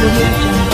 audio jungle.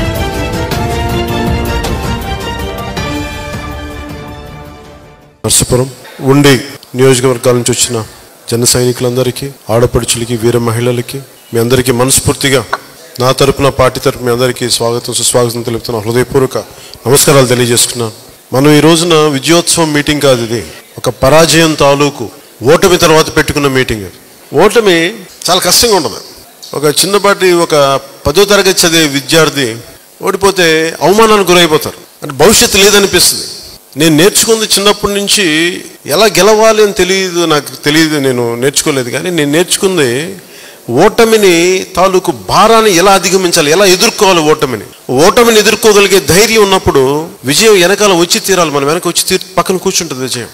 Narsapuram ఉండి నియోజకవర్గాల నుంచి వచ్చిన జన సైనికులందరికీ ఆడపడుచులకి వీర మహిళలకి మీ అందరికీ మనస్ఫూర్తిగా నా తరపున పార్టీ తరపు మీ అందరికీ స్వాగతం సుస్వాగతం తెలుపుతున్న హృదయపూర్వక నమస్కారాలు తెలియజేసుకున్నాను మనం ఈ రోజున విజయోత్సవం మీటింగ్ కాదు ఇది ఒక పరాజయం తాలూకు ఓటమి తర్వాత పెట్టుకున్న మీటింగ్ ఇది. ఓటమి చాలా కష్టంగా ఉంటుంది ఒక చిన్నపాటి ఒక పదో తరగతి చదివే విద్యార్థి ఓడిపోతే అవమానానికి గురైపోతారు అంటే భవిష్యత్తు లేదనిపిస్తుంది నేను నేర్చుకుంది చిన్నప్పటి నుంచి ఎలా గెలవాలి అని తెలియదు నాకు తెలియదు నేను నేర్చుకోలేదు కానీ నేను నేర్చుకుంది ఓటమిని తాలూకు భారాన్ని ఎలా అధిగమించాలి ఎలా ఎదుర్కోవాలి ఓటమిని ఓటమిని ఎదుర్కోగలిగే ధైర్యం ఉన్నప్పుడు విజయం వెనకాల వచ్చి తీరాలి మనం వెనక వచ్చి తీర్ పక్కన కూర్చుంటుంది విజయం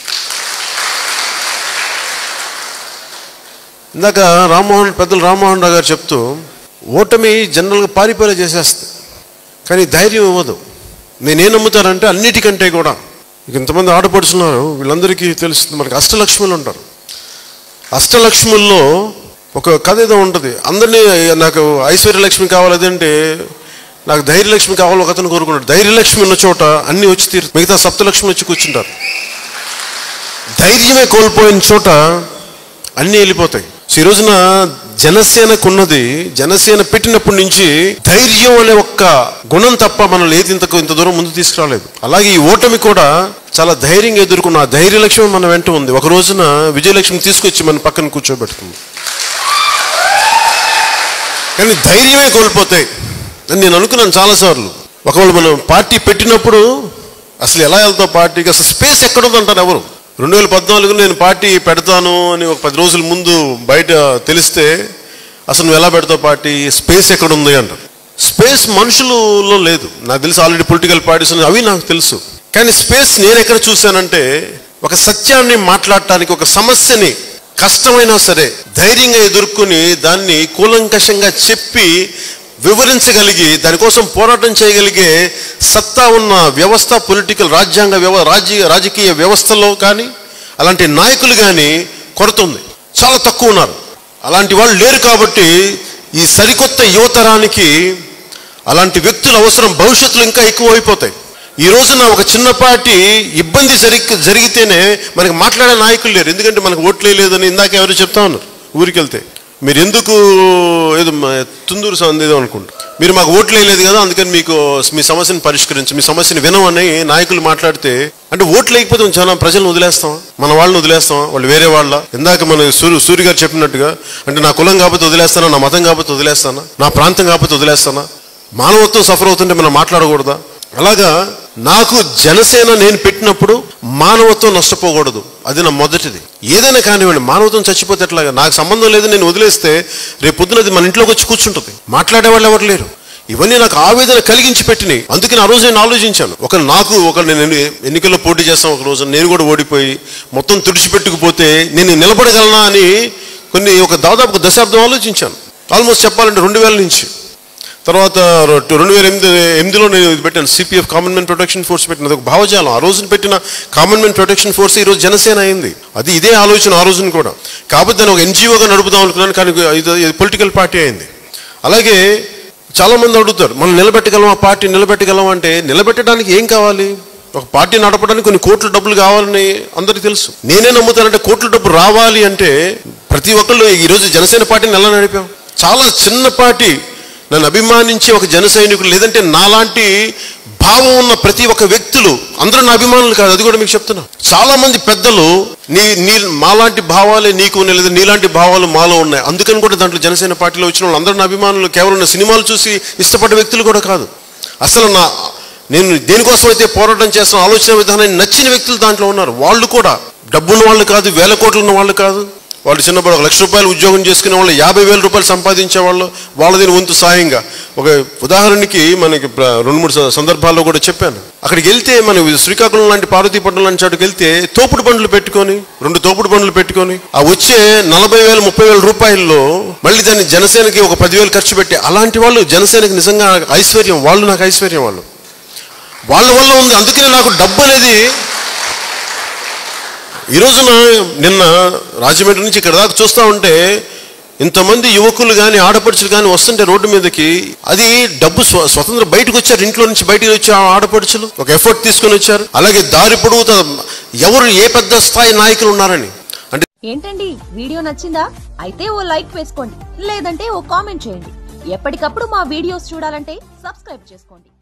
ఇందాక రామ్మోహన్ పెద్దలు రామ్మోహన్ రావు గారు చెప్తూ ఓటమి జనరల్గా పారిపోయేలా చేసేస్తుంది కానీ ధైర్యం ఇవ్వదు నేనేం నమ్ముతానంటే అన్నిటికంటే కూడా ఇక ఇంతమంది ఆడపడుచున్నారు వీళ్ళందరికీ తెలుస్తుంది మనకి అష్టలక్ష్ములు ఉంటారు అష్టలక్ష్ముల్లో ఒక కథ ఏదో ఉంటుంది అందరినీ నాకు ఐశ్వర్యలక్ష్మి కావాలి అదంటే నాకు ధైర్యలక్ష్మి కావాలి ఒక అతను కోరుకున్నాడు ధైర్యలక్ష్మి ఉన్న చోట అన్ని వచ్చి తీరు మిగతా సప్తలక్ష్మి వచ్చి కూర్చుంటారు ధైర్యమే కోల్పోయిన చోట అన్నీ వెళ్ళిపోతాయి సో ఈ రోజున జనసేనకున్నది జనసేన పెట్టినప్పటి నుంచి ధైర్యం అనే ఒక్క గుణం తప్ప మనల్ని ఏది ఇంతకు ఇంత దూరం ముందు తీసుకురాలేదు అలాగే ఈ ఓటమి కూడా చాలా ధైర్యంగా ఎదుర్కొన్న ఆ ధైర్య లక్ష్యం మన వెంట ఉంది ఒక రోజున విజయలక్ష్మి తీసుకొచ్చి మన పక్కన కూర్చోబెడుతుంది కానీ ధైర్యమే కోల్పోతాయి అని నేను అనుకున్నాను చాలాసార్లు ఒకవేళ మనం పార్టీ పెట్టినప్పుడు అసలు ఎలా వెళ్తావు పార్టీకి అసలు స్పేస్ ఎక్కడుందంటారు ఎవరు రెండు వేల పద్నాలుగు నేను పార్టీ పెడతాను అని ఒక పది రోజుల ముందు బయట తెలిస్తే అసలు నువ్వు ఎలా పెడతావు పార్టీ స్పేస్ ఎక్కడుంది అంటారు స్పేస్ మనుషులలో లేదు నాకు తెలుసు ఆల్రెడీ పొలిటికల్ పార్టీస్ ఉన్నాయి అవి నాకు తెలుసు కానీ స్పేస్ నేను ఎక్కడ చూశానంటే ఒక సత్యాన్ని మాట్లాడటానికి ఒక సమస్యని కష్టమైనా సరే ధైర్యంగా ఎదుర్కొని దాన్ని కూలంకషంగా చెప్పి వివరించగలిగి దానికోసం పోరాటం చేయగలిగే సత్తా ఉన్న వ్యవస్థ పొలిటికల్ రాజ్యాంగ వ్యవ రాజ్య రాజకీయ వ్యవస్థలో కానీ అలాంటి నాయకులు కానీ కొరత ఉంది చాలా తక్కువ ఉన్నారు అలాంటి వాళ్ళు లేరు కాబట్టి ఈ సరికొత్త యువతరానికి అలాంటి వ్యక్తుల అవసరం భవిష్యత్తులో ఇంకా ఎక్కువ అయిపోతాయి ఈ రోజున ఒక చిన్నపాటి ఇబ్బంది జరి జరిగితేనే మనకి మాట్లాడే నాయకులు లేరు ఎందుకంటే మనకు ఓట్లే లేదని ఇందాక ఎవరు చెప్తా ఉన్నారు ఊరికి వెళ్తే మీరు ఎందుకు ఏదో మ- తుందూరు సంది ఏదో అనుకుంటా మీరు మాకు ఓట్లు వేయలేదు కదా అందుకని మీకు మీ సమస్యను పరిష్కరించి మీ సమస్యను వినమని నాయకులు మాట్లాడితే అంటే ఓట్లు లేకపోతే చాలా ప్రజలను వదిలేస్తాం మన వాళ్ళని వదిలేస్తాం వాళ్ళు వేరే వాళ్ళ ఇందాక మన సూర్య సూర్య గారు చెప్పినట్టుగా అంటే నా కులం కాకపోతే వదిలేస్తానా నా మతం కాకపోతే వదిలేస్తానా నా ప్రాంతం కాకపోతే వదిలేస్తానా మానవత్వం సఫర్ అవుతుంటే మనం మాట్లాడకూడదా అలాగా నాకు జనసేన నేను పెట్టినప్పుడు మానవత్వం నష్టపోకూడదు అది నా మొదటిది ఏదైనా కానివ్వండి మానవత్వం చచ్చిపోతే ఎట్లాగా నాకు సంబంధం లేదు నేను వదిలేస్తే రేపు పొద్దున అది మన ఇంట్లోకి వచ్చి కూర్చుంటుంది మాట్లాడే వాళ్ళు ఎవరు లేరు ఇవన్నీ నాకు ఆవేదన కలిగించి పెట్టినాయి అందుకని ఆ రోజు నేను ఆలోచించాను ఒక నాకు ఒక నేను ఎన్ని- ఎన్నికల్లో పోటీ చేస్తాను ఒక రోజు నేను కూడా ఓడిపోయి మొత్తం తుడిచిపెట్టుకుపోతే నేను నిలబడగలనా అని కొన్ని ఒక దాదాపు ఒక దశాబ్దం ఆలోచించాను ఆల్మోస్ట్ చెప్పాలంటే రెండు వేల నుంచి తర్వాత రొ- రెండు వేల ఎనిమిది ఎనిమిదిలో నేను ఇది పెట్టాను CPF common man protection force పెట్టిన అది ఒక భావజాలం ఆ రోజున పెట్టిన కామన్ మ్యాన్ ప్రొటెక్షన్ ఫోర్స్ ఈ రోజు జనసేన అయింది అది ఇదే ఆలోచన ఆ రోజున కూడా కాకపోతే నేను ఒక ఎన్జిఓగా నడుపుదాం అనుకున్నాను కానీ ఇది ఇది పొలిటికల్ పార్టీ అయింది అలాగే చాలా మంది అడుగుతారు మనం నిలబెట్టగలం ఆ పార్టీ నిలబెట్టగలం అంటే నిలబెట్టడానికి ఏం కావాలి ఒక పార్టీ నడపడానికి కొన్ని కోట్ల డబ్బులు కావాలని అందరికీ తెలుసు నేనే నమ్ముతానంటే కోట్ల డబ్బు రావాలి అంటే ప్రతి ఒక్కళ్ళు ఈరోజు జనసేన పార్టీని ఎలా నడిపాం చాలా చిన్న పార్టీ నన్ను అభిమానించే ఒక జన సైనికులు లేదంటే నాలాంటి భావం ఉన్న ప్రతి ఒక్క వ్యక్తులు అందరూ నా అభిమానులు కాదు అది కూడా మీకు చెప్తున్నా చాలా మంది పెద్దలు నీ నీ మాలాంటి భావాలే నీకు ఉన్నాయి లేదా నీలాంటి భావాలు మాలో ఉన్నాయి అందుకని కూడా దాంట్లో జనసేన పార్టీలో వచ్చిన వాళ్ళు అందరూ నా అభిమానులు కేవలం నా సినిమాలు చూసి ఇష్టపడ్డ వ్యక్తులు కూడా కాదు అసలు నా నేను దేనికోసం అయితే పోరాటం చేస్తున్న ఆలోచన విధానాన్ని నచ్చిన వ్యక్తులు దాంట్లో ఉన్నారు వాళ్ళు కూడా డబ్బున్న వాళ్ళు కాదు వేల కోట్లు ఉన్న వాళ్ళు కాదు వాళ్ళు చిన్నప్పుడు ఒక లక్ష రూపాయలు ఉద్యోగం చేసుకునే వాళ్ళు యాభై వేల రూపాయలు సంపాదించే వాళ్ళు వాళ్ళ దీని వంతు సాయంగా ఒక ఉదాహరణకి మనకి ప్ర- రెండు మూడు స- సందర్భాల్లో కూడా చెప్పాను అక్కడికి వెళ్తే మన శ్రీకాకుళం లాంటి పార్వతీపట్నం లాంటి చోటుకి వెళ్తే తోపుడు బండ్లు పెట్టుకొని రెండు తోపుడు బండ్లు పెట్టుకొని ఆ వచ్చే నలభై వేల ముప్పై వేల రూపాయల్లో మళ్ళీ దాన్ని జనసేనకి ఒక పదివేలు ఖర్చు పెట్టి అలాంటి వాళ్ళు జనసేనకి నిజంగా ఐశ్వర్యం వాళ్ళు నాకు ఐశ్వర్యం వాళ్ళు వాళ్ళ వల్ల ఉంది అందుకనే నాకు డబ్బు అనేది ఈ రోజున నిన్న రాజమండ్రి నుంచి ఇక్కడ దాకా చూస్తూ ఉంటే ఇంతమంది యువకులు కానీ ఆడపడుచులు కానీ వస్తుంటే రోడ్డు మీదకి అది డబ్బు స్వ- స్వతంత్రం బయటకు వచ్చారు ఇంట్లో నుంచి బయటకు వచ్చి ఆ ఆడపడుచులు ఒక ఎఫర్ట్ తీసుకొని వచ్చారు అలాగే దారి పొడుగుతా ఎవరు ఏ పెద్ద స్థాయి నాయకులు ఉన్నారని అంటే ఏంటండి వీడియో నచ్చిందా అయితే ఓ లైక్ వేసుకోండి లేదంటే ఓ కామెంట్ చేయండి ఎప్పటికప్పుడు మా వీడియోస్ చూడాలంటే సబ్స్క్రైబ్ చేసుకోండి